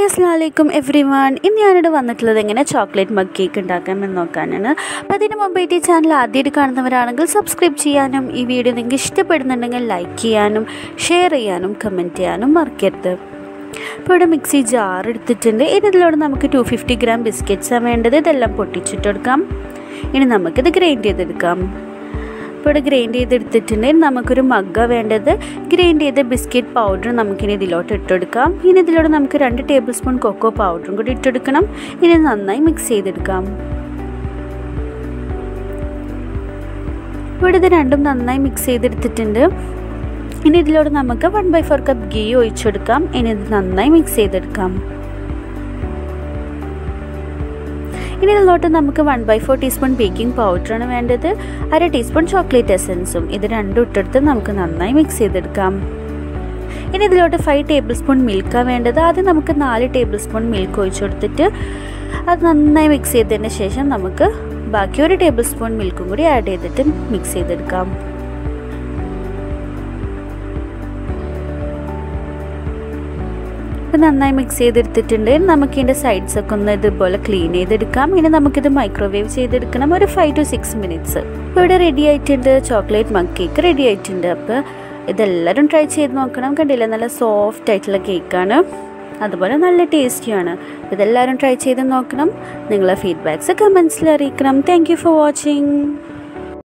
അസ്സാമലൈക്കും every one ഇന്ന് ഞാനിവിടെ വന്നിട്ടുള്ളത് എങ്ങനെ ചോക്ലേറ്റ് മഗ് കേക്ക് ഉണ്ടാക്കാമെന്ന് നോക്കാനാണ് അപ്പോൾ അതിന് മുമ്പായിട്ട് ഈ ചാനൽ ആദ്യമായിട്ട് കാണുന്നവരാണെങ്കിൽ സബ്സ്ക്രൈബ് ചെയ്യാനും ഈ വീഡിയോ നിങ്ങൾക്ക് ഇഷ്ടപ്പെടുന്നുണ്ടെങ്കിൽ ലൈക്ക് ചെയ്യാനും ഷെയർ ചെയ്യാനും കമൻറ്റ് ചെയ്യാനും മറക്കരുത് ഇപ്പോൾ ഇവിടെ മിക്സി ജാർ എടുത്തിട്ടുണ്ട് ഇനി ഇതിലൂടെ നമുക്ക് ടു ഫിഫ്റ്റി ഗ്രാം ബിസ്ക്കറ്റ്സാണ് വേണ്ടത് ഇതെല്ലാം പൊട്ടിച്ചിട്ടെടുക്കാം ഇനി നമുക്കിത് ഗ്രൈൻഡ് ചെയ്തെടുക്കാം ഇപ്പോൾ ഇവിടെ ഗ്രൈൻഡ് ചെയ്തെടുത്തിട്ടുണ്ടെങ്കിൽ നമുക്കൊരു മഗ്ഗ വേണ്ടത് ഗ്രൈൻഡ് ചെയ്ത ബിസ്ക്കറ്റ് പൗഡർ നമുക്കിനി ഇതിലോട്ട് ഇട്ടെടുക്കാം ഇനി ഇതിലോട്ട് നമുക്ക് രണ്ട് ടേബിൾ സ്പൂൺ കൊക്കോ പൗഡറും കൂടി ഇട്ടെടുക്കണം ഇനി നന്നായി മിക്സ് ചെയ്തെടുക്കാം ഇവിടെ ഇത് രണ്ടും നന്നായി മിക്സ് ചെയ്തെടുത്തിട്ടുണ്ട് ഇനി ഇതിലോട്ട് നമുക്ക് one by four cup ghee ഒഴിച്ചെടുക്കാം ഇനി ഇത് നന്നായി മിക്സ് ചെയ്തെടുക്കാം ഇനി ഇതിലോട്ട് നമുക്ക് one by four teaspoon baking പൗഡറാണ് വേണ്ടത് അര ടീസ്പൂൺ ചോക്ലേറ്റ് എസൻസും ഇത് രണ്ടും ഇട്ടെടുത്ത് നമുക്ക് നന്നായി മിക്സ് ചെയ്തെടുക്കാം ഇനി ഇതിലോട്ട് ഫൈവ് ടേബിൾ സ്പൂൺ മിൽക്കാണ് വേണ്ടത് ആദ്യം നമുക്ക് നാല് ടേബിൾ സ്പൂൺ മിൽക്ക് ഒഴിച്ചു കൊടുത്തിട്ട് അത് നന്നായി മിക്സ് ചെയ്തതിന് ശേഷം നമുക്ക് ബാക്കി ഒരു ടേബിൾ സ്പൂൺ മിൽക്കും കൂടി ആഡ് ചെയ്തിട്ട് മിക്സ് ചെയ്തെടുക്കാം ഇത് നന്നായി മിക്സ് ചെയ്തെടുത്തിട്ടുണ്ട് നമുക്ക് ഇതിൻ്റെ സൈഡ്സ് ഒക്കെ ഒന്ന് ഇതുപോലെ ക്ലീൻ ചെയ്തെടുക്കാം ഇനി നമുക്കിത് മൈക്രോവേവ് ചെയ്തെടുക്കണം ഒരു ഫൈവ് ടു സിക്സ് മിനിറ്റ്സ് ഇപ്പോൾ ഇവിടെ റെഡി ആയിട്ടുണ്ട് ചോക്ലേറ്റ് മഗ് കേക്ക് റെഡി ആയിട്ടുണ്ട് അപ്പോൾ ഇതെല്ലാവരും ട്രൈ ചെയ്ത് നോക്കണം കണ്ടില്ല നല്ല സോഫ്റ്റ് ആയിട്ടുള്ള കേക്കാണ് അതുപോലെ നല്ല ടേസ്റ്റിയാണ് ഇതെല്ലാവരും ട്രൈ ചെയ്ത് നോക്കണം നിങ്ങളെ ഫീഡ്ബാക്ക്സ് കമൻസിൽ അറിയിക്കണം താങ്ക് യു ഫോർ വാച്ചിങ്